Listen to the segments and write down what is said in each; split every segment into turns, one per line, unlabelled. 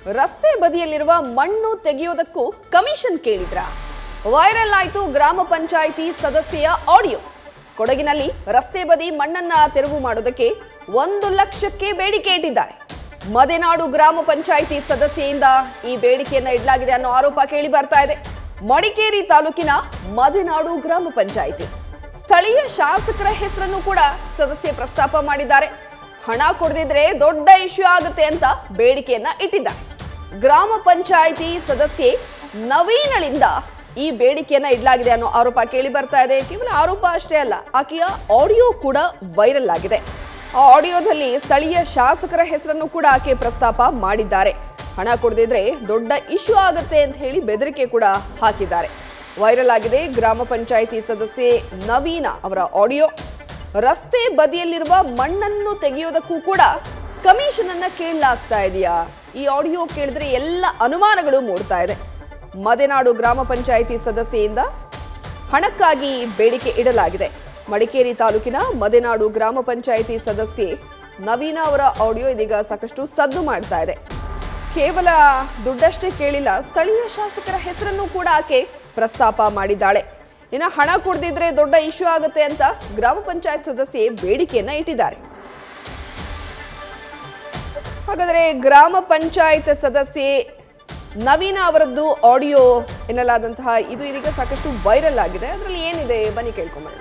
ರಸ್ತೆ ಬದಿಯಲ್ಲಿರುವ ಮಣ್ಣು ತೆಗೆಯೋದಕ್ಕೂ ಕಮಿಷನ್ ಕೇಳಿದ್ರ ವೈರಲ್ ಆಯಿತು ಗ್ರಾಮ ಪಂಚಾಯಿತಿ ಸದಸ್ಯೆಯ ಆಡಿಯೋ ಕೊಡಗಿನಲ್ಲಿ ರಸ್ತೆ ಬದಿ ಮಣ್ಣನ್ನ ತೆರವು ಮಾಡೋದಕ್ಕೆ ಒಂದು ಲಕ್ಷಕ್ಕೆ ಬೇಡಿಕೆ ಇಟ್ಟಿದ್ದಾರೆ ಮದೆನಾಡು ಗ್ರಾಮ ಪಂಚಾಯಿತಿ ಸದಸ್ಯೆಯಿಂದ ಈ ಬೇಡಿಕೆಯನ್ನ ಇಡಲಾಗಿದೆ ಅನ್ನೋ ಆರೋಪ ಕೇಳಿ ಬರ್ತಾ ಇದೆ ಮಡಿಕೇರಿ ತಾಲೂಕಿನ ಮದೆನಾಡು ಗ್ರಾಮ ಪಂಚಾಯಿತಿ ಸ್ಥಳೀಯ ಶಾಸಕರ ಹೆಸರನ್ನು ಕೂಡ ಸದಸ್ಯೆ ಪ್ರಸ್ತಾಪ ಮಾಡಿದ್ದಾರೆ ಹಣ ಕೊಡದಿದ್ರೆ ದೊಡ್ಡ ಇಶ್ಯೂ ಆಗುತ್ತೆ ಅಂತ ಬೇಡಿಕೆಯನ್ನ ಇಟ್ಟಿದ್ದಾರೆ ಗ್ರಾಮ ಪಂಚಾಯಿತಿ ಸದಸ್ಯೆ ನವೀನಳಿಂದ ಈ ಬೇಡಿಕೆಯನ್ನ ಇಡಲಾಗಿದೆ ಅನ್ನೋ ಆರೋಪ ಕೇಳಿ ಬರ್ತಾ ಇದೆ ಕೇವಲ ಆರೋಪ ಅಷ್ಟೇ ಅಲ್ಲ ಆಕೆಯ ಆಡಿಯೋ ಕೂಡ ವೈರಲ್ ಆಗಿದೆ ಆ ಆಡಿಯೋದಲ್ಲಿ ಸ್ಥಳೀಯ ಶಾಸಕರ ಹೆಸರನ್ನು ಕೂಡ ಆಕೆ ಪ್ರಸ್ತಾಪ ಮಾಡಿದ್ದಾರೆ ಹಣ ಕೊಡದಿದ್ರೆ ದೊಡ್ಡ ಇಶ್ಯೂ ಆಗುತ್ತೆ ಅಂತ ಹೇಳಿ ಬೆದರಿಕೆ ಕೂಡ ಹಾಕಿದ್ದಾರೆ ವೈರಲ್ ಆಗಿದೆ ಗ್ರಾಮ ಪಂಚಾಯಿತಿ ಸದಸ್ಯೆ ನವೀನ ಅವರ ಆಡಿಯೋ ರಸ್ತೆ ಬದಿಯಲ್ಲಿರುವ ಮಣ್ಣನ್ನು ತೆಗೆಯೋದಕ್ಕೂ ಕೂಡ ಕಮಿಷನ್ ಅನ್ನ ಕೇಳಲಾಗ್ತಾ ಇದೆಯಾ ಈ ಆಡಿಯೋ ಕೇಳಿದ್ರೆ ಎಲ್ಲ ಅನುಮಾನಗಳು ಮೂಡ್ತಾ ಇದೆ ಮದೆನಾಡು ಗ್ರಾಮ ಪಂಚಾಯಿತಿ ಸದಸ್ಯೆಯಿಂದ ಹಣಕ್ಕಾಗಿ ಬೇಡಿಕೆ ಇಡಲಾಗಿದೆ ಮಡಿಕೇರಿ ತಾಲೂಕಿನ ಮದೆನಾಡು ಗ್ರಾಮ ಪಂಚಾಯಿತಿ ಸದಸ್ಯೆ ನವೀನ ಅವರ ಆಡಿಯೋ ಇದೀಗ ಸಾಕಷ್ಟು ಸದ್ದು ಮಾಡ್ತಾ ಇದೆ ಕೇವಲ ದುಡ್ಡಷ್ಟೇ ಕೇಳಿಲ್ಲ ಸ್ಥಳೀಯ ಶಾಸಕರ ಹೆಸರನ್ನು ಕೂಡ ಆಕೆ ಪ್ರಸ್ತಾಪ ಮಾಡಿದ್ದಾಳೆ ಇನ್ನು ಹಣ ಕೊಡದಿದ್ರೆ ದೊಡ್ಡ ಇಶ್ಯೂ ಆಗುತ್ತೆ ಅಂತ ಗ್ರಾಮ ಪಂಚಾಯತ್ ಸದಸ್ಯೆ ಬೇಡಿಕೆಯನ್ನ ಇಟ್ಟಿದ್ದಾರೆ ಹಾಗಾದರೆ ಗ್ರಾಮ ಪಂಚಾಯತ್ ಸದಸ್ಯೆ ನವೀನ ಅವರದ್ದು ಆಡಿಯೋ ಎನ್ನಲಾದಂತಹ ಇದು ಇದೀಗ ಸಾಕಷ್ಟು ವೈರಲ್ ಆಗಿದೆ ಅದರಲ್ಲಿ ಏನಿದೆ ಬನ್ನಿ ಕೇಳ್ಕೊಂಬರೋಣ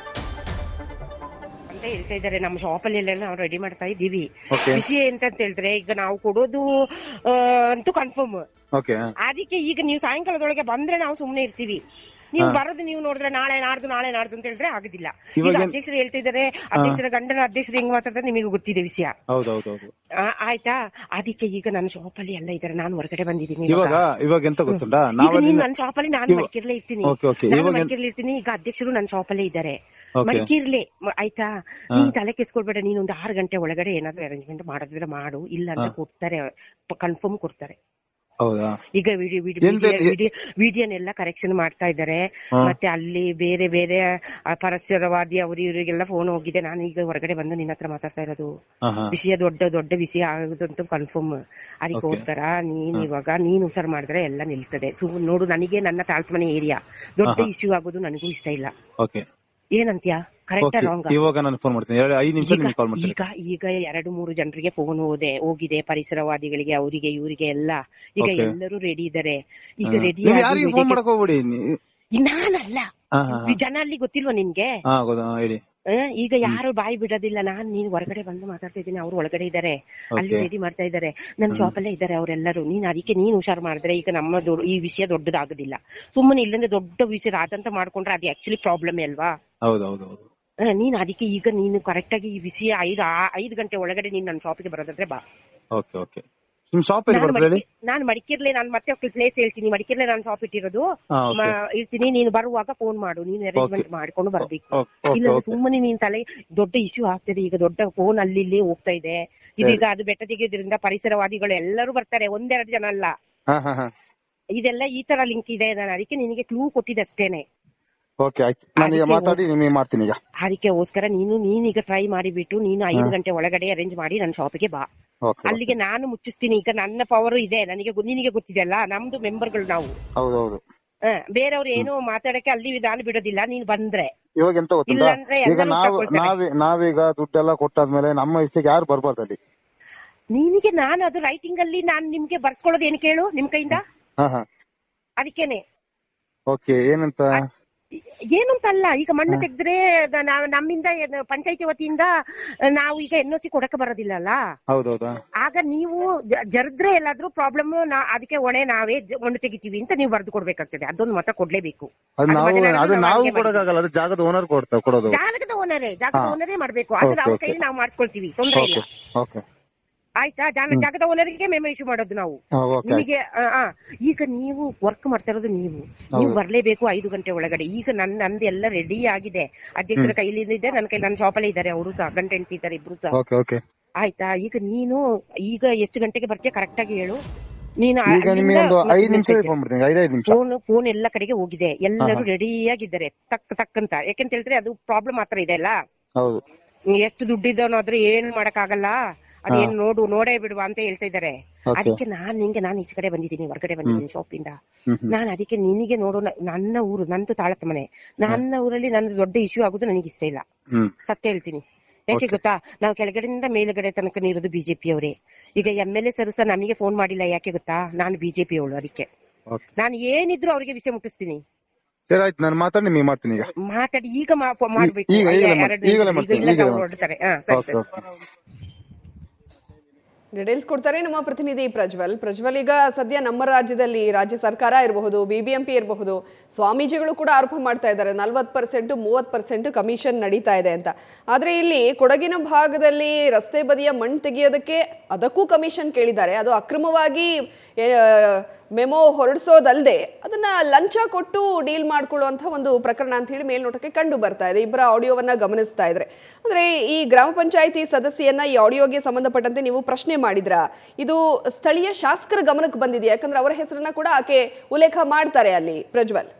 ಅಂತ ಹೇಳ್ತಾ ಇದ್ದಾರೆ ನಮ್ಮ ಶಾಪ್ ಅಲ್ಲಿ ಎಲ್ಲ ನಾವು ರೆಡಿ ಮಾಡ್ತಾ ಇದ್ದೀವಿ
Okay.
ವಿಷಯ ಎಂತ ಅಂತ ಹೇಳಿದ್ರೆ ಈಗ ನಾವು ಕೊಡೋದು ಆ, ಅಂತೂ ಕನ್ಫರ್ಮ್
ಓಕೆ
ಅದಕ್ಕೆ ಈಗ ನೀವು ಸಾಯಂಕಾಲದೊಳಗೆ ಬಂದ್ರೆ ನಾವು ಸುಮ್ನೆ ಇರ್ತೀವಿ ನೀವು ಬರೋದು ನೀವು ನೋಡಿದ್ರೆ ನಾಳೆ ನಾಡ್ದು ನಾಳೆ ನಾಡ್ದು ಅಂತ ಹೇಳಿದ್ರೆ ಆಗುದಿಲ್ಲ ಈಗ
ಇವಾಗ-
ಅಧ್ಯಕ್ಷರು ಹೇಳ್ತಿದ್ದಾರೆ ಅಧ್ಯಕ್ಷರ ಗಂಡನ ಅಧ್ಯಕ್ಷರು ಹೆಂಗ್ ಮಾತಾಡ್ತಾರೆ ನಿಮಗೆ ಗೊತ್ತಿದೆ ವಿಷಯ
ಹೌದೌದೌದು
ಆ, ಆಯ್ತಾ ಅದಕ್ಕೆ ಈಗ ನನ್ನ ಶಾಪ್ ಅಲ್ಲಿ ಎಲ್ಲ ಇದ್ದಾರೆ ನಾನು ಹೊರಗಡೆ ಬಂದಿದ್ದೀನಿ
ಇವಾಗ ಇವಾಗ ಎಂತ ಗೊತ್ತುಂಟಾ
ಈಗ
ನಾವಲ್ಲಿ
ನೀನ್ ನನ್ನ ಶಾಪ್ ಅಲ್ಲಿ ನಾನು
ಇವ-
ಮಡಿಕೇರ್ಲೆ ಇರ್ತೀನಿ
Okay, okay.
ನಾನು
ಇವಾಗ-
ಮಡಿಕೇರ್ಲೆ ಇರ್ತೀನಿ ಈಗ ಅಧ್ಯಕ್ಷರು ನನ್ನ ಶಾಪ್ ಅಲ್ಲೇ ಇದ್ದಾರೆ
Okay.
ಮಡಿಕೇರ್ಲೆ ಮ- ಆಯ್ತಾ ನೀನ್ ತಲೆ ಕೆಸ್ಕೊಳ್ಬೇಡ ನೀನ್ ಒಂದು ಆರು ಗಂಟೆ ಒಳಗಡೆ ಏನಾದ್ರು ಅರೇಂಜ್ಮೆಂಟ್ ಮಾಡೋದಿದ್ರೆ ಮಾಡು ಇಲ್ಲ ಅಂದ್ರೆ ಕೊಡ್ತಾರೆ ಕನ್ಫರ್ಮ್ ಕೊಡ್ತಾರೆ
ಹೌದಾ
ಈಗ ವಿಡಿಯೋ
ಎಂತ-
ವಿಡಿಯೋ ವಿಡಿಯೋನೆಲ್ಲ ಕರೆಕ್ಷನ್ ಮಾಡ್ತಾ ಇದ್ದಾರೆ
ಹಾ.
ಮತ್ತೆ ಅಲ್ಲಿ ಬೇರೆ ಬೇರೆ ಆ, ಪರಸ್ಪರವಾದಿ ಅವ್ರು ಇವರಿಗೆಲ್ಲ ಫೋನ್ ಹೋಗಿದೆ ನಾನು ಈಗ ಹೊರಗಡೆ ಬಂದು ನಿನ್ನ ಹತ್ರ ಮಾತಾಡ್ತಾ ಇರೋದು
ಹಾ ಹಾ
ವಿಷಯ ದೊಡ್ಡ ದೊಡ್ಡ ವಿಷಯ ಆಗುದಂತೂ ಕನ್ಫರ್ಮ್ ಅದಕ್ಕೋಸ್ಕರ ನೀನ್ ಇವಾಗ ನೀನ್ ಹುಷಾರ್ ಮಾಡಿದ್ರೆ ಎಲ್ಲ ನಿಲ್ತದೆ ಸು ನೋಡು ನನಗೆ ನನ್ನ ತಾಳ್ತಮನೆ ಏರಿಯಾ ದೊಡ್ಡ
ಆಹಾ.
ಇಶ್ಯೂ ಆಗೋದು ನನಗೂ ಇಷ್ಟ ಇಲ್ಲ
ಓಕೆ
ಏನಂತ್ಯಾ ಕರೆಕ್ಟಾ
ಓಕೆ
ರಾಂಗ್
ಇವಾಗ ನಾನು ಫೋನ್ ಮಾಡ್ತೀನಿ ಎರಡು ಐದು ನಿಮಿಷ
ಈಗ
ನಿಮ್ಗೆ ಕಾಲ್ ಮಾಡ್ತೀನಿ
ಈಗ ಈಗ ಎರಡು ಮೂರು ಜನರಿಗೆ ಫೋನ್ ಹೋದೆ ಹೋಗಿದೆ ಪರಿಸರವಾದಿಗಳಿಗೆ ಅವರಿಗೆ ಇವರಿಗೆ ಎಲ್ಲ ಈಗ
Okay.
ಎಲ್ಲರೂ ರೆಡಿ ಇದ್ದಾರೆ ಈಗ
ಹಾ.
ರೆಡಿ
ನೀವು ಯಾರಿಗೆ ಫೋನ್ ಮಾಡಕ್ ಹೋಗ್ಬಿಡಿ ನೀ-
ನಾನಲ್ಲ
ಹಾ ಹಾ
ಈ ಜನ ಅಲ್ಲಿ ಗೊತ್ತಿಲ್ವಾ ನಿನ್ಗೆ
ಹಾ ಗೊತ್ತಾ ಹಾ, ಹೇಳಿ
ಆ, ಈಗ ಯಾರು ಬಾಯಿ ಬಿಡೋದಿಲ್ಲ ನಾನ್ ನೀನ್ ಹೊರಗಡೆ ಬಂದು ಮಾತಾಡ್ತಾ ಇದ್ದೀನಿ ಅವ್ರು ಒಳಗಡೆ ಇದ್ದಾರೆ ಅಲ್ಲಿ
Okay.
ರೆಡಿ ಮಾಡ್ತಾ ಇದ್ದಾರೆ ನನ್ ಶಾಪ್ ಅಲ್ಲೇ ಇದ್ದಾರೆ ಅವರೆಲ್ಲರೂ ನೀನ್ ಅದಕ್ಕೆ ನೀನ್ ಹುಷಾರ್ ಮಾಡಿದ್ರೆ ಈಗ ನಮ್ಮ ದೊಡ್ಡ- ಈ ವಿಷಯ ದೊಡ್ಡದಾಗೋದಿಲ್ಲ ಸುಮ್ಮನೆ ಇಲ್ಲಂದ್ರೆ ದೊಡ್ಡ ವಿಷಯ ಆದಂತ ಮಾಡ್ಕೊಂಡ್ರೆ ಅದು ಆಕ್ಚುಲಿ ಪ್ರಾಬ್ಲಮ್ ಅಲ್ವಾ
ಹೌದು ಹೌದು ಹೌದು
ಆ, ನೀನ್ ಅದಕ್ಕೆ ಈಗ ನೀನು ಕರೆಕ್ಟ್ ಆಗಿ ಈ ವಿಷಯ ಐದು ಆ- ಐದು ಗಂಟೆ ಒಳಗಡೆ ನೀನ್ ನನ್ನ ಶಾಪಿಗೆ ಬರೋದಂದ್ರೆ ಬಾ
ಓಕೆ ಓಕೆ ನಿಮ್ ಶಾಪ್ ಎಲ್ಲಿ
ನಾನು
ಬರ್ತದೆ ಹೇಳಿ
ಮಡಿಕೆ- ನಾನು ಮಡಿಕೇರ್ಲೆ ನಾನು ಮತ್ತೆ ಪ್ಲೇಸ್ ಹೇಳ್ತೀನಿ ಮಡಿಕೇರ್ಲೆ ನಾನು ಶಾಪ್ ಇಟ್ಟಿರೋದು
ಹಾ ಓಕೆ
ಮ- ಇರ್ತೀನಿ ನೀನು ಬರುವಾಗ ಫೋನ್ ಮಾಡು ನೀನು ಅರೇಂಜ್ಮೆಂಟ್ ಮಾಡ್ಕೊಂಡು ಬರ್ಬೇಕು
ಓಕೆ
ಇಲ್ಲ
ಓಕೆ
ಸುಮ್ಮನೆ ನೀನ್ ತಲೆ ದೊಡ್ಡ ಇಶ್ಯೂ ಆಗ್ತದೆ ಈಗ ದೊಡ್ಡ ಫೋನ್ ಅಲ್ಲಿ ಇಲ್ಲಿ ಹೋಗ್ತಾ ಇದೆ ಇದೀಗ ಅದು ಬೆಟ್ಟ ತೆಗೆಯೋದ್ರಿಂದ ಪರಿಸರವಾದಿಗಳು ಎಲ್ಲರೂ ಬರ್ತಾರೆ ಒಂದೆರಡು ಜನ ಅಲ್ಲ
ಹಾ ಹಾ ಹಾ
ಇದೆಲ್ಲ ಈ ತರ ಲಿಂಕ್ ಇದೆ ನಾನು ಅದಕ್ಕೆ ನಿನಗೆ ಕ್ಲೂ ಕೊಟ್ಟಿದ್ದೆ ಅಷ್ಟೇನೆ
ಓಕೆ ಆಯ್ತು ನಾನು ಈಗ
ಅದಕ್ಕೆ
ಮಾತಾಡಿ ನಿಮಗೆ ಮಾಡ್ತೀನಿ ಈಗ
ಅದಕ್ಕೆಗೋಸ್ಕರ ನೀನು ನೀನೀಗ ಟ್ರೈ ಮಾಡಿಬಿಟ್ಟು ನೀನು ಐದು ಗಂಟೆ ಒಳಗಡೆ ಅರೇಂಜ್ ಮಾಡಿ ನನ್ನ ಶಾಪಿಗೆ ಬಾ
ಓಕೆ
ಅಲ್ಲಿಗೆ ನಾನು ಮುಚ್ಚಿಸ್ತೀನಿ ಈಗ ನನ್ನ ಪವರ್ ಇದೆ ನನಗೆ ಗೊ- ನಿನಗೆ ಗೊತ್ತಿದೆಯಲ್ಲ ನಮ್ದು ಮೆಂಬರ್ಗಳು ನಾವು
ಹೌದು ಹೌದು
ಹ, ಬೇರೆಯವ್ರು ಏನು ಮಾತಾಡಕ್ಕೆ ಅಲ್ಲಿ ನಾನು ಬಿಡೋದಿಲ್ಲ ನೀನ್ ಬಂದ್ರೆ
ಇವಾಗ ಎಂತ ಗೊತ್ತುಂಟಾ
ಇಲ್ಲಾಂದ್ರೆ
ಈಗ
ಎಲ್ಲರೂ
ನಾವು
ತಗೊಳ್ತಾರೆ.
ನಾವೇ ನಾವೀಗ ದುಡ್ಡೆಲ್ಲ ಕೊಟ್ಟಾದ್ಮೇಲೆ ನಮ್ಮ ವಿಷಯಕ್ಕೆ ಯಾರು ಬರ್ಬಾರ್ದು ಅಲ್ಲಿ
ನಿನಗೆ ನಾನು ಅದು ರೈಟಿಂಗ್ ಅಲ್ಲಿ ನಾನು ನಿಮ್ಗೆ ಬರ್ಸ್ಕೊಳ್ಳೋದು ಏನು ಕೇಳು ನಿಮ್ ಕೈಯಿಂದ
ಹಾ ಹಾ
ಅದಕ್ಕೇನೆ
ಓಕೆ ಏನಂತ
ಏನು ಅಂತ ಅಲ್ಲ ಈಗ ಮಣ್ಣು ತೆಗೆದ್ರೆ ನಾವು ನಮ್ಮಿಂದ ಏನು ಪಂಚಾಯತಿ ವತಿಯಿಂದ ನಾವು ಈಗ ಎನ್ ಸಿ ಕೊಡಕ್ಕೆ ಬರೋದಿಲ್ಲಲ್ಲ
ಹೌದೌದಾ
ಆಗ ನೀವು ಜ- ಜರದ್ರೆ ಎಲ್ಲಾದ್ರೂ ಪ್ರಾಬ್ಲಮ್ ಅದಕ್ಕೆ ಹೊಣೆ ನಾವೇ ಜ- ಮಣ್ಣು ತೆಗಿತೀವಿ ಅಂತ ನೀವು ಬರ್ದು ಕೊಡ್ಬೇಕಾಗ್ತದೆ ಅದೊಂದು ಮತ ಕೊಡ್ಲೇಬೇಕು
ಅದು
ಅದು
ನಾವು
ಮಧ್ಯಾಹ್ನ
ಅದು
ನಾವು
ನಾವು
ಹಂಗೆ
ಕೊಡಕ್ಕಾಗಲ್ಲ ಅದು ಜಾಗದ ಓನರ್ ಕೊಡ್ತಾ ಕೊಡೋದು
ಜಾಗದ ಓನರೇ ಜಾಗದ
ಹಾ.
ಓನರೇ ಮಾಡ್ಬೇಕು ಅದು
Okay,
ಅವ್ರ
okay.
ಕೈಲಿ ನಾವು ಮಾಡಿಸ್ಕೊಳ್ತೀವಿ ತೊಂದ್ರೆ ಇಲ್ಲ
ಓಕೆ ಓಕೆ
ಆಯ್ತಾ ಜಾಗ ಜಾಗದ ಓನರಿಗೆ ಮೆಮೊ ಇಶ್ಯೂ ಮಾಡೋದು ನಾವು
ಓಕೆ
ನಿಮಗೆ ಆ, ಆ, ಈಗ ನೀವು ವರ್ಕ್ ಮಾಡ್ತಾ ಇರೋದು ನೀವು ನೀವು
ಹೌದು.
ಬರ್ಲೇಬೇಕು ಐದು ಗಂಟೆ ಒಳಗಡೆ ಈಗ ನನ್ ನಂದು ಎಲ್ಲ ರೆಡಿ ಆಗಿದೆ ಅಧ್ಯಕ್ಷರ ಕೈಲಿ ಇದೆ ನನ್ನ ಕೈ ನನ್ನ ಶಾಪಲ್ಲೇ ಇದ್ದಾರೆ ಅವರು ಸಹ ಗಂಟೆ ಹೆಂಡತಿ ಇದ್ದಾರೆ ಇಬ್ರು ಸಹ
ಓಕೆ ಓಕೆ
ಆಯ್ತಾ ಈಗ ನೀನು ಈಗ ಎಷ್ಟು ಗಂಟೆಗೆ ಬರ್ತೀಯ ಕರೆಕ್ಟ್ ಆಗಿ ಹೇಳು ನೀನು
ಈಗ ನಿಮಗೆ ಒಂದು ಐದು ನಿಮಿಷ ಫೋನ್ ಮಾಡ್ತೀನಿ ಐದೈದು ನಿಮಿಷ
ಫೋನ್ ಫೋನ್ ಎಲ್ಲ ಕಡೆಗೆ ಹೋಗಿದೆ ಎಲ್ಲರೂ
ಹಾ, ಹಾ.
ರೆಡಿ ಆಗಿದ್ದಾರೆ ತಕ್ ತಕ್ ಅಂತ ಯಾಕೆಂತ ಹೇಳಿದ್ರೆ ಅದು ಪ್ರಾಬ್ಲಮ್ ಹತ್ರ ಇದೆ ಅಲ್ಲ
ಹೌದು
ಎಷ್ಟು ದುಡ್ಡಿದ್ದವನಾದ್ರೆ ಏನ್ ಮಾಡಕ್ ಆಗಲ್ಲ ಅದೇನ್ ನೋಡು ನೋಡೇ ಬಿಡುವ ಅಂತ ಹೇಳ್ತಾ ಇದಾರೆ
Okay.
ಅದಕ್ಕೆ ನಾನ್ ನಿಂಗೆ ನಾನ್ ಈಚೆ ಕಡೆ ಬಂದಿದ್ದೀನಿ ಹೊರಗಡೆ ಬಂದಿದ್ದೀನಿ ಶಾಪ್ ಇಂದ
ಹ್ಮ್ ಹ್ಮ್.
ನಾನ್ ಅದಕ್ಕೆ ನಿನಗೆ ನೋಡು ನ- ನನ್ನ ಊರು ನಂದು ತಾಳತ್ತ ಮನೆ ನನ್ನ ಊರಲ್ಲಿ ನನ್ನ ದೊಡ್ಡ ಇಶ್ಯೂ ಆಗುದು ನನಗೆ ಇಷ್ಟ ಇಲ್ಲ
ಹ್ಮ್
ಸತ್ಯ ಹೇಳ್ತೀನಿ ಯಾಕೆ ಗೊತ್ತಾ ನಾವು ಕೆಳಗಡೆಯಿಂದ ಮೇಲ್ಗಡೆ ತನಕ ಇರೋದು ಬಿಜೆಪಿ ಅವರೇ ಈಗ ಎಂ ಎಲ್ ಎ ಸರ್ ಸಹ ನನಗೆ ಫೋನ್ ಮಾಡಿಲ್ಲ ಯಾಕೆ ಗೊತ್ತಾ ನಾನು ಬಿಜೆಪಿ ಅವಳು ಅದಕ್ಕೆ
ಓಕೆ
ನಾನು ಏನಿದ್ರು ಅವ್ರಿಗೆ ವಿಷಯ ಮುಟ್ಟಿಸ್ತೀನಿ
ಸರಿ ಆಯ್ತು ನಾನು ಮಾತಾಡಿ ನಿಮಗೆ ಮಾಡ್ತೀನಿ ಈಗ
ಮಾತಾಡಿ ಈಗ ಮಾ- ಫೋ- ಮಾಡ್ಬೇಕು
ಈಗ- ಈಗಲೇ
ಎರಡು
ಮಾಡಿ-
ನಿಮಿಷ.
ಈಗಲೇ
ಈಗ
ಮಾಡ್ತೀನಿ,
ಇಲ್ಲ
ಈಗಲೇ
ಅವ್ರು
ಮಾಡ್ತೀನಿ.
ಹೊರಡ್ತಾರೆ ಹಾ ಸರಿ
ಓಕೆ
ಸರಿ
ಓಕೆ
ಡೀಟೇಲ್ಸ್ ಕೊಡ್ತಾರೆ ನಮ್ಮ ಪ್ರತಿನಿಧಿ ಪ್ರಜ್ವಲ್ ಪ್ರಜ್ವಲ್ ಈಗ ಸದ್ಯ ನಮ್ಮ ರಾಜ್ಯದಲ್ಲಿ ರಾಜ್ಯ ಸರ್ಕಾರ ಇರಬಹುದು ಬಿಬಿಎಂಪಿ ಇರಬಹುದು ಸ್ವಾಮೀಜಿಗಳು ಕೂಡ ಆರೋಪ ಮಾಡ್ತಾ ಇದ್ದಾರೆ ನಲ್ವತ್ತು ಪರ್ಸೆಂಟ್ ಮೂವತ್ತು ಪರ್ಸೆಂಟ್ ಕಮಿಷನ್ ನಡೀತಾ ಇದೆ ಅಂತ ಆದರೆ ಇಲ್ಲಿ ಕೊಡಗಿನ ಭಾಗದಲ್ಲಿ ರಸ್ತೆ ಬದಿಯ ಮಣ್ಣು ತೆಗೆಯೋದಕ್ಕೆ ಅದಕ್ಕೂ ಕಮಿಷನ್ ಕೇಳಿದ್ದಾರೆ ಅದು ಅಕ್ರಮವಾಗಿ ಮೆಮೋ ಹೊರಡಿಸೋದಲ್ಲದೆ ಅದನ್ನ ಲಂಚ ಕೊಟ್ಟು ಡೀಲ್ ಮಾಡ್ಕೊಳ್ಳುವಂಥ ಒಂದು ಪ್ರಕರಣ ಅಂತ ಹೇಳಿ ಮೇಲ್ನೋಟಕ್ಕೆ ಕಂಡು ಬರ್ತಾ ಇದೆ ಇಬ್ಬರ ಆಡಿಯೋವನ್ನ ಗಮನಿಸ್ತಾ ಇದ್ರೆ ಅಂದ್ರೆ ಈ ಗ್ರಾಮ ಪಂಚಾಯಿತಿ ಸದಸ್ಯನ್ನ ಈ ಆಡಿಯೋಗೆ ಸಂಬಂಧಪಟ್ಟಂತೆ ನೀವು ಪ್ರಶ್ನೆ ಮಾಡಿದ್ರ ಇದು ಸ್ಥಳೀಯ ಶಾಸಕರ ಗಮನಕ್ಕೆ ಬಂದಿದೆಯಾ ಯಾಕಂದ್ರೆ ಅವರ ಹೆಸರನ್ನ ಕೂಡ ಆಕೆ ಉಲ್ಲೇಖ ಮಾಡ್ತಾರೆ ಅಲ್ಲಿ ಪ್ರಜ್ವಲ್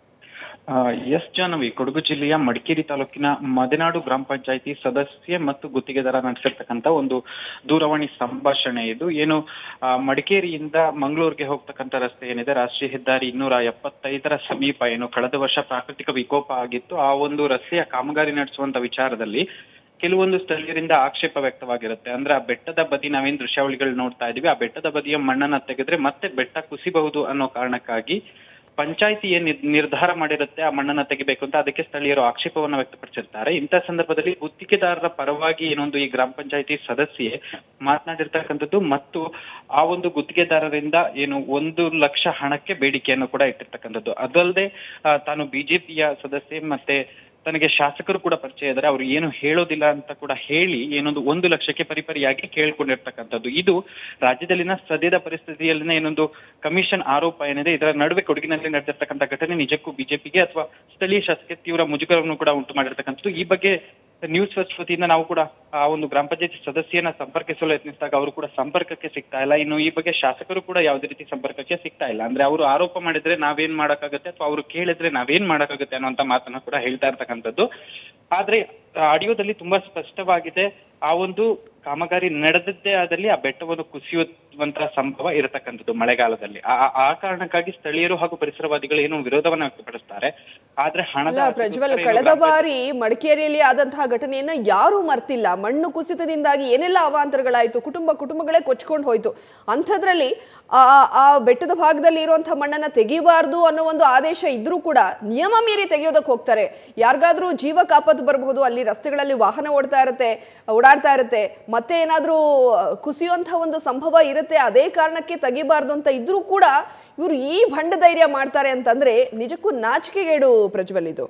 ಆ, ಎಸ್ ಜಾಹ್ನವಿ ಕೊಡಗು ಜಿಲ್ಲೆಯ ಮಡಿಕೇರಿ ತಾಲೂಕಿನ ಮದೆನಾಡು ಗ್ರಾಮ ಪಂಚಾಯತಿ ಸದಸ್ಯೆ ಮತ್ತು ಗುತ್ತಿಗೆದಾರ ನಡೆಸಿರ್ತಕ್ಕಂಥ ಒಂದು ದೂರವಾಣಿ ಸಂಭಾಷಣೆ ಇದು ಏನು ಆ, ಮಡಿಕೇರಿಯಿಂದ ಮಂಗಳೂರಿಗೆ ಹೋಗ್ತಕ್ಕಂಥ ರಸ್ತೆ ಏನಿದೆ ರಾಷ್ಟ್ರೀಯ ಹೆದ್ದಾರಿ ಇನ್ನೂರ ಎಪ್ಪತ್ತೈದರ ಸಮೀಪ ಏನು ಕಳೆದ ವರ್ಷ ಪ್ರಾಕೃತಿಕ ವಿಕೋಪ ಆಗಿತ್ತು ಆ ಒಂದು ರಸ್ತೆಯ ಕಾಮಗಾರಿ ನಡೆಸುವಂತ ವಿಚಾರದಲ್ಲಿ ಕೆಲವೊಂದು ಸ್ಥಳೀಯರಿಂದ ಆಕ್ಷೇಪ ವ್ಯಕ್ತವಾಗಿರುತ್ತೆ ಅಂದ್ರೆ ಆ ಬೆಟ್ಟದ ಬದಿ ನಾವೇನ್ ದೃಶ್ಯಾವಳಿಗಳು ನೋಡ್ತಾ ಇದೀವಿ ಆ ಬೆಟ್ಟದ ಬದಿಯ ಮಣ್ಣನ್ನ ತೆಗೆದ್ರೆ ಮತ್ತೆ ಬೆಟ್ಟ ಕುಸಿಬಹುದು ಅನ್ನೋ ಕಾರಣಕ್ಕಾಗಿ ಪಂಚಾಯಿತಿ ಏನ್ ನಿರ್- ನಿರ್ಧಾರ ಮಾಡಿರುತ್ತೆ ಆ ಮಣ್ಣನ್ನ ತೆಗಿಬೇಕು ಅಂತ ಅದಕ್ಕೆ ಸ್ಥಳೀಯರು ಆಕ್ಷೇಪವನ್ನ ವ್ಯಕ್ತಪಡಿಸಿರ್ತಾರೆ ಇಂಥ ಸಂದರ್ಭದಲ್ಲಿ ಗುತ್ತಿಗೆದಾರರ ಪರವಾಗಿ ಏನೊಂದು ಈ ಗ್ರಾಮ ಪಂಚಾಯಿತಿ ಸದಸ್ಯೆ ಮಾತನಾಡಿರ್ತಕ್ಕಂಥದ್ದು ಮತ್ತು ಆ ಒಂದು ಗುತ್ತಿಗೆದಾರರಿಂದ ಏನು ಒಂದು ಲಕ್ಷ ಹಣಕ್ಕೆ ಬೇಡಿಕೆಯನ್ನು ಕೂಡ ಇಟ್ಟಿರ್ತಕ್ಕಂಥದ್ದು ಅದಲ್ಲದೆ ಆ, ತಾನು ಬಿಜೆಪಿಯ ಸದಸ್ಯೆ ಮತ್ತೆ ತನಗೆ ಶಾಸಕರು ಕೂಡ ಪರಿಚಯ ಇದ್ದಾರೆ ಅವ್ರು ಏನು ಹೇಳೋದಿಲ್ಲ ಅಂತ ಕೂಡ ಹೇಳಿ ಏನೊಂದು ಒಂದು ಲಕ್ಷಕ್ಕೆ ಪರಿಪರಿಯಾಗಿ ಕೇಳ್ಕೊಂಡಿರ್ತಕ್ಕಂಥದ್ದು ಇದು ರಾಜ್ಯದಲ್ಲಿನ ಸದ್ಯದ ಪರಿಸ್ಥಿತಿಯಲ್ಲಿನ ಏನೊಂದು ಕಮಿಷನ್ ಆರೋಪ ಏನಿದೆ ಇದರ ನಡುವೆ ಕೊಡಗಿನಲ್ಲಿ ನಡೆದಿರ್ತಕ್ಕಂಥ ಘಟನೆ ನಿಜಕ್ಕೂ ಬಿಜೆಪಿಗೆ ಅಥವಾ ಸ್ಥಳೀಯ ಶಾಸಕರಿಗೆ ತೀವ್ರ ಮುಜುಗರವನ್ನು ಕೂಡ ಉಂಟು ಮಾಡಿರ್ತಕ್ಕಂಥದ್ದು ಈ ಬಗ್ಗೆ ನ್ಯೂಸ್ ಫಸ್ಟ್ ವತಿಯಿಂದ ನಾವು ಕೂಡ ಆ ಒಂದು ಗ್ರಾಮ ಪಂಚಾಯತಿ ಸದಸ್ಯನ ಸಂಪರ್ಕಿಸಲು ಯತ್ನಿಸಿದಾಗ ಅವರು ಕೂಡ ಸಂಪರ್ಕಕ್ಕೆ ಸಿಗ್ತಾ ಇಲ್ಲ ಇನ್ನು ಈ ಬಗ್ಗೆ ಶಾಸಕರು ಕೂಡ ಯಾವುದೇ ರೀತಿ ಸಂಪರ್ಕಕ್ಕೆ ಸಿಗ್ತಾ ಇಲ್ಲ ಅಂದ್ರೆ ಅವರು ಆರೋಪ ಮಾಡಿದ್ರೆ ನಾವೇನ್ ಮಾಡಕ್ಕಾಗತ್ತೆ ಅಥವಾ ಅವರು ಕೇಳಿದ್ರೆ ನಾವೇನ್ ಮಾಡಕ್ಕಾಗತ್ತೆ ಅನ್ನುವಂತ ಮಾತನ್ನ ಕೂಡ ಹೇಳ್ತಾ ಇರ್ತಕ್ಕಂಥದ್ದು ಆದ್ರೆ ಆಡಿಯೋದಲ್ಲಿ ತುಂಬಾ ಸ್ಪಷ್ಟವಾಗಿದೆ ಆ ಒಂದು ಕಾಮಗಾರಿ ನಡೆದದ್ದೇ ಆದಲ್ಲಿ ಆ ಬೆಟ್ಟವನ್ನು ಕುಸಿಯುವಂತಹ ಸಂಭವ ಇರತಕ್ಕಂಥದ್ದು ಮಳೆಗಾಲದಲ್ಲಿ ಆ ಆ- ಆ ಕಾರಣಕ್ಕಾಗಿ ಸ್ಥಳೀಯರು ಹಾಗೂ ಪರಿಸರವಾದಿಗಳು ಏನು ವಿರೋಧವನ್ನ ವ್ಯಕ್ತಪಡಿಸ್ತಾರೆ ಆದ್ರೆ ಹಣದ
ಅಲ್ಲ ಪ್ರಜ್ವಲ್
ಆಸೆಗೋಸ್ಕರ ಏನು
ಕಳೆದ
ಗ್ರಾಮ ಪಂಚಾಯತ್-
ಬಾರಿ ಮಡಿಕೇರಿಯಲ್ಲಿ ಆದಂತಹ ಘಟನೆಯನ್ನ ಯಾರೂ ಮರ್ತಿಲ್ಲ ಮಣ್ಣು ಕುಸಿತದಿಂದಾಗಿ ಏನೆಲ್ಲ ಅವಾಂತರಗಳಾಯ್ತು ಕುಟುಂಬ ಕುಟುಂಬಗಳೇ ಕೊಚ್ಕೊಂಡು ಹೋಯ್ತು ಅಂಥದ್ರಲ್ಲಿ ಆ ಆ ಬೆಟ್ಟದ ಭಾಗದಲ್ಲಿ ಇರುವಂತಹ ಮಣ್ಣನ್ನ ತೆಗಿಬಾರ್ದು ಅನ್ನೋ ಒಂದು ಆದೇಶ ಇದ್ರೂ ಕೂಡ ನಿಯಮ ಮೀರಿ ತೆಗೆಯೋದಕ್ಕೆ ಹೋಗ್ತಾರೆ ಯಾರಿಗಾದ್ರೂ ಜೀವ ಕಾಪತ್ತು ಬರಬಹುದು ಅಲ್ಲಿ ರಸ್ತೆಗಳಲ್ಲಿ ವಾಹನ ಓಡ್ತಾ ಇರುತ್ತೆ ಓಡಾಡ್ತಾ ಇರುತ್ತೆ ಮತ್ತೆ ಏನಾದ್ರೂ ಕುಸಿಯುವಂಥ ಒಂದು ಸಂಭವ ಇರುತ್ತೆ ಅದೇ ಕಾರಣಕ್ಕೆ ತೆಗಿಬಾರ್ದು ಅಂತ ಇದ್ರೂ ಕೂಡ ಇವರು ಈ ಭಂಡ ಧೈರ್ಯ ಮಾಡ್ತಾರೆ ಅಂತಂದ್ರೆ ನಿಜಕ್ಕೂ ನಾಚಿಕೆಗೇಡು ಪ್ರಜ್ವಲ್ ಇದು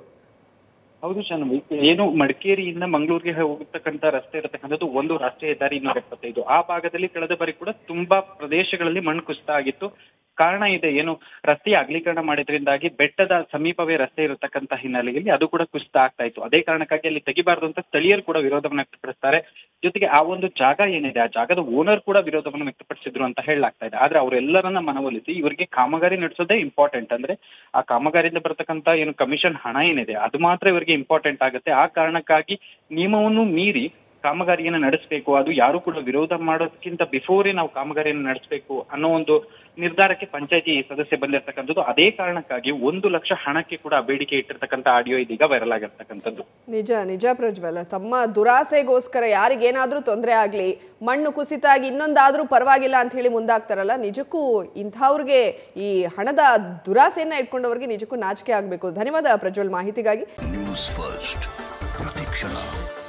ಹೌದು ಶಾನವಿ ಏನು ಮಡಿಕೇರಿಯಿಂದ ಮಂಗಳೂರಿಗೆ ಹೋಗತಕ್ಕಂತ ರಸ್ತೆ ಇರತಕ್ಕಂಥದ್ದು ಒಂದು ರಾಷ್ಟ್ರೀಯ ಹೆದ್ದಾರಿ ಇನ್ನೂರ ಎಪ್ಪತ್ತೈದು ಆ ಭಾಗದಲ್ಲಿ ಕಳೆದ ಬಾರಿ ಕೂಡ ತುಂಬಾ ಪ್ರದೇಶಗಳಲ್ಲಿ ಮಣ್ಣು ಕುಸಿತ ಆಗಿತ್ತು ಕಾರಣ ಇದೆ ಏನು ರಸ್ತೆಯ ಅಗಲೀಕರಣ ಮಾಡಿದ್ರಿಂದಾಗಿ ಬೆಟ್ಟದ ಸಮೀಪವೇ ರಸ್ತೆ ಇರತಕ್ಕಂತ ಹಿನ್ನೆಲೆಯಲ್ಲಿ ಅದು ಕೂಡ ಕುಸಿತ ಆಗ್ತಾ ಇತ್ತು ಅದೇ ಕಾರಣಕ್ಕಾಗಿ ಅಲ್ಲಿ ತೆಗಿಬಾರ್ದು ಅಂತ ಸ್ಥಳೀಯರು ಕೂಡ ವಿರೋಧವನ್ನು ವ್ಯಕ್ತಪಡಿಸ್ತಾರೆ ಜೊತೆಗೆ ಆ ಒಂದು ಜಾಗ ಏನಿದೆ ಆ ಜಾಗದ ಓನರ್ ಕೂಡ ವಿರೋಧವನ್ನು ವ್ಯಕ್ತಪಡಿಸಿದ್ರು ಅಂತ ಹೇಳಲಾಗ್ತಾ ಇದೆ ಆದ್ರೆ ಅವರೆಲ್ಲರನ್ನ ಮನವೊಲಿಸಿ ಇವರಿಗೆ ಕಾಮಗಾರಿ ನಡೆಸೋದೇ ಇಂಪಾರ್ಟೆಂಟ್ ಅಂದ್ರೆ ಆ ಕಾಮಗಾರಿಯಿಂದ ಬರತಕ್ಕಂತ ಏನು ಕಮಿಷನ್ ಹಣ ಏನಿದೆ ಅದು ಮಾತ್ರ ಇವರಿಗೆ ಇಂಪಾರ್ಟೆಂಟ್ ಆಗುತ್ತೆ ಆ ಕಾರಣಕ್ಕಾಗಿ ನಿಯಮವನ್ನು ಮೀರಿ ಕಾಮಗಾರಿಯನ್ನು ನಡೆಸಬೇಕು ಅದು ಯಾರು ಕೂಡ ವಿರೋಧ ಮಾಡೋದಕ್ಕಿಂತ ಬಿಫೋರೇ ನಾವು ಕಾಮಗಾರಿಯನ್ನು ನಡೆಸಬೇಕು ಅನ್ನೋ ಒಂದು ನಿರ್ಧಾರಕ್ಕೆ ಪಂಚಾಯತಿ ಸದಸ್ಯ ಬಂದಿರತಕ್ಕಂಥದ್ದು ಅದೇ ಕಾರಣಕ್ಕಾಗಿ ಒಂದು ಲಕ್ಷ ಹಣಕ್ಕೆ ಕೂಡ ಬೇಡಿಕೆ ಇಟ್ಟಿರ್ತಕ್ಕಂಥ ಆಡಿಯೋ ಇದೀಗ ವೈರಲ್ ಆಗಿರ್ತಕ್ಕಂಥದ್ದು
ನಿಜ ನಿಜ ಪ್ರಜ್ವಲ್ ತಮ್ಮ ದುರಾಸೆಗೋಸ್ಕರ ಯಾರಿಗೇನಾದ್ರೂ ತೊಂದರೆ ಆಗ್ಲಿ ಮಣ್ಣು ಕುಸಿತ ಆಗಿ ಇನ್ನೊಂದಾದ್ರೂ ಪರವಾಗಿಲ್ಲ ಅಂತ ಹೇಳಿ ಮುಂದಾಗ್ತಾರಲ್ಲ ನಿಜಕ್ಕೂ ಇಂಥವ್ರಿಗೆ ಈ ಹಣದ ದುರಾಸೆಯನ್ನ ಇಟ್ಕೊಂಡವ್ರಿಗೆ ನಿಜಕ್ಕೂ ನಾಚಿಕೆ ಆಗ್ಬೇಕು ಧನ್ಯವಾದ ಪ್ರಜ್ವಲ್ ಮಾಹಿತಿಗಾಗಿ
ನ್ಯೂಸ್ ಫಸ್ಟ್ ಪ್ರತಿಕ್ಷಣ